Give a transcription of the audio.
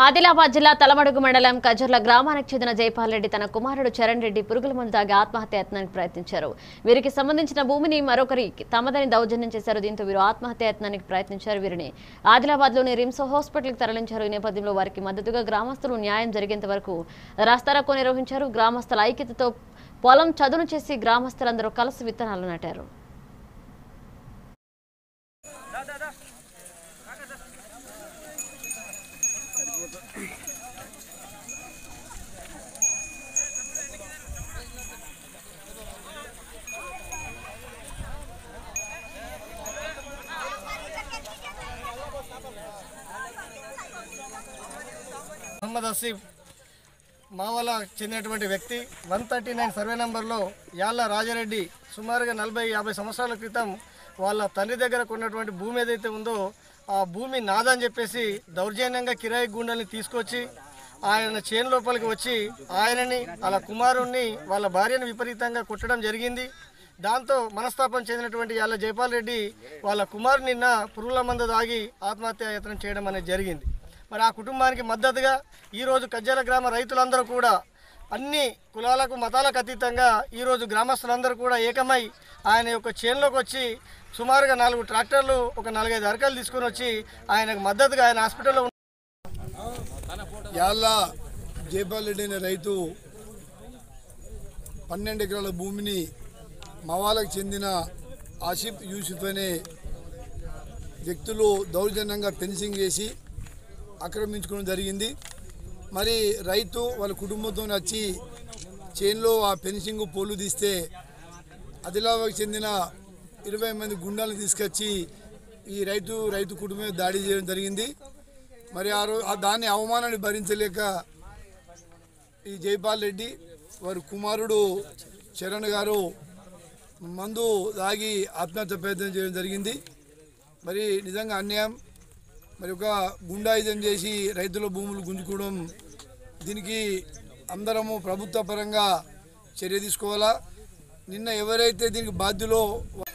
ఆదిలాబాద్ జిల్లా తలమడుగు మండలం కజర్ల గ్రామానికి చెందిన జైపాల్ రెడ్డి తన కుమారుడు చరణ్ రెడ్డి పురుగుల మందు తాగి ఆత్మహత్యాయత్నానికి ప్రయత్నించారు వీరికి సంబంధించిన భూమిని మరొకరి తమదని దౌర్జన్యం చేశారు దీంతో వీరు ఆత్మహత్యాయత్నానికి ప్రయత్నించారు వీరిని ఆదిలాబాద్ లోని రిమ్స్ హాస్పిటల్కి తరలించారు ఈ నేపథ్యంలో వారికి మద్దతుగా గ్రామస్తులు న్యాయం జరిగేంత వరకు రాస్తారోకో నిర్వహించారు గ్రామస్తుల ఐక్యతతో పొలం చదును చేసి గ్రామస్తులందరూ కలిసి విత్తనాలు నాటారు మహమ్మద్ అసీఫ్ మావల చెందినటువంటి వ్యక్తి వన్ థర్టీ నైన్ సర్వే నెంబర్లో యాళ్ళ రాజారెడ్డి సుమారుగా నలభై యాభై సంవత్సరాల క్రితం వాళ్ళ తండ్రి దగ్గర కొన్నటువంటి భూమి ఏదైతే ఉందో ఆ భూమి నాదని చెప్పేసి దౌర్జన్యంగా కిరాయి గుండెల్ని తీసుకొచ్చి ఆయన చేను లోపలికి వచ్చి ఆయనని వాళ్ళ కుమారుణ్ణి వాళ్ళ భార్యను విపరీతంగా కొట్టడం జరిగింది దాంతో మనస్తాపం చెందినటువంటి యాళ్ళ జైపాల్ రెడ్డి వాళ్ళ కుమారు నిన్న పురుగుల మందు తాగి ఆత్మహత్య యత్నం చేయడం అనేది జరిగింది మరి ఆ కుటుంబానికి మద్దతుగా ఈరోజు కజ్జల గ్రామ రైతులందరూ కూడా అన్ని కులాలకు మతాలకు అతీతంగా ఈరోజు గ్రామస్తులందరూ కూడా ఏకమై ఆయన యొక్క చేనులోకి వచ్చి సుమారుగా నాలుగు ట్రాక్టర్లు ఒక నాలుగైదు అరకలు తీసుకొని వచ్చి ఆయనకు మద్దతుగా ఆయన హాస్పిటల్లో ఉన్న- యాళ్ళ జైపాల్ రెడ్డి అనే రైతు పన్నెండు ఎకరాల భూమిని మవాలకు చెందిన ఆసిఫ్ యూసుఫ్ అనే వ్యక్తులు దౌర్జన్యంగా ఫెన్సింగ్ చేసి ఆక్రమించుకోవడం జరిగింది మరి రైతు వాళ్ళ కుటుంబంతో వచ్చి చేన్లో ఆ ఫెన్సింగ్ పోలు తీస్తే ఆదిలాబాద్కి చెందిన ఇరవై మంది గుండాలను తీసుకొచ్చి ఈ రైతు రైతు కుటుంబం మీద దాడి చేయడం జరిగింది మరి ఆ రో ఆ దాన్ని అవమానాన్ని భరించలేక ఈ జైపాల్ రెడ్డి వారి కుమారుడు చరణ్ గారు మందు తాగి ఆత్మహత్య ప్రయత్నం చేయడం జరిగింది మరి నిజంగా అన్యాయం మరి ఒక గుండాయుధం చేసి రైతుల భూములు గుంజుకోవడం దీనికి అందరము ప్రభుత్వ పరంగా చర్య తీసుకోవాలా నిన్న ఎవరైతే దీనికి బాధ్యులో